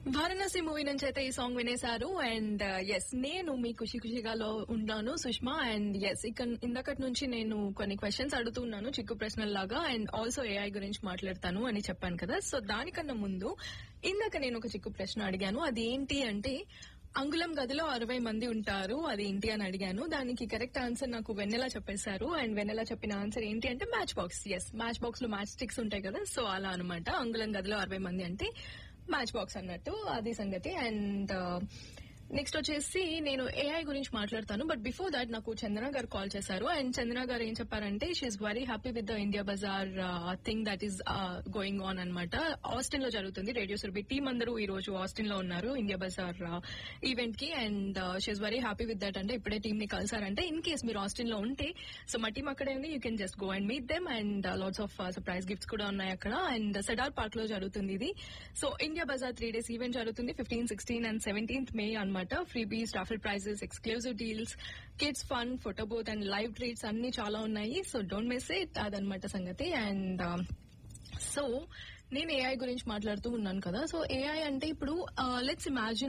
Varanasi movie నుంచి అయితే ఈ సాంగ్ వినేశారు అండ్ ఎస్ నేను మీ ఖుషి ఖుషిగాలో ఉన్నాను సుష్మా అండ్ ఎస్ ఇక ఇందకటి నుంచి నేను కొన్ని క్వశ్చన్స్ అడుగుతున్నాను చిక్కు ప్రశ్నల్లాగా అండ్ ఆల్సో ఏఐ గురించి మాట్లాడతాను అని చెప్పాను కదా సో దానికన్నా ముందు ఇందాక నేను ఒక చిక్కు ప్రశ్న అడిగాను అది ఏంటి అంటే అంగుళం గదిలో అరవై మంది ఉంటారు అది ఏంటి అని అడిగాను దానికి కరెక్ట్ ఆన్సర్ నాకు వెన్నెల చెప్పేశారు అండ్ వెన్నెల చెప్పిన ఆన్సర్ ఏంటి అంటే match box yes match box లో మ్యాచ్ స్టిక్స్ ఉంటాయి కదా సో అలా అనమాట అంగుళం గదిలో అరవై మంది అంటే మ్యాచ్ బాక్స్ అన్నట్టు అది సంగతి అండ్ నెక్స్ట్ వచ్చేసి నేను ఏఐ గురించి మాట్లాడతాను బట్ బిఫోర్ దాట్ నాకు చందన గారు కాల్ చేశారు అండ్ చందన గారు ఏం చెప్పారంటే she is very happy with the India Bazaar thing that is going on అనమాట ఆస్టిన్ లో జరుగుతుంది రేడియో సురభి టీం అందరూ ఈ రోజు ఆస్టిన్ లో ఉన్నారు ఇండియా బజార్ ఈవెంట్ కి and she is very happy with that అంటే ఇప్పుడే టీం ని కలిసారంటే ఇన్ కేస్ మీరు ఆస్టిన్ లో ఉంటే సో మా టీం అక్కడే ఉంది you can just go and meet them and lots of surprise gifts కూడా ఉన్నాయి అక్కడ అండ్ సెడార్ పార్క్ లో జరుగుతుంది ఇది so India Bazaar three days event జరుగుతుంది fifteen sixteen and seventeenth May అనమాట freebies raffle prizes exclusive deals kids fun photo booth and live treats అన్ని చాలా ఉన్నాయి సో డోంట్ మిస్ ఇట్ అదనమాట సంగతి అండ్ సో నేను ఏఐ గురించి మాట్లాడుతూ ఉన్నాను కదా సో ఏఐ అంటే ఇప్పుడు లెట్స్ ఇమాజిన్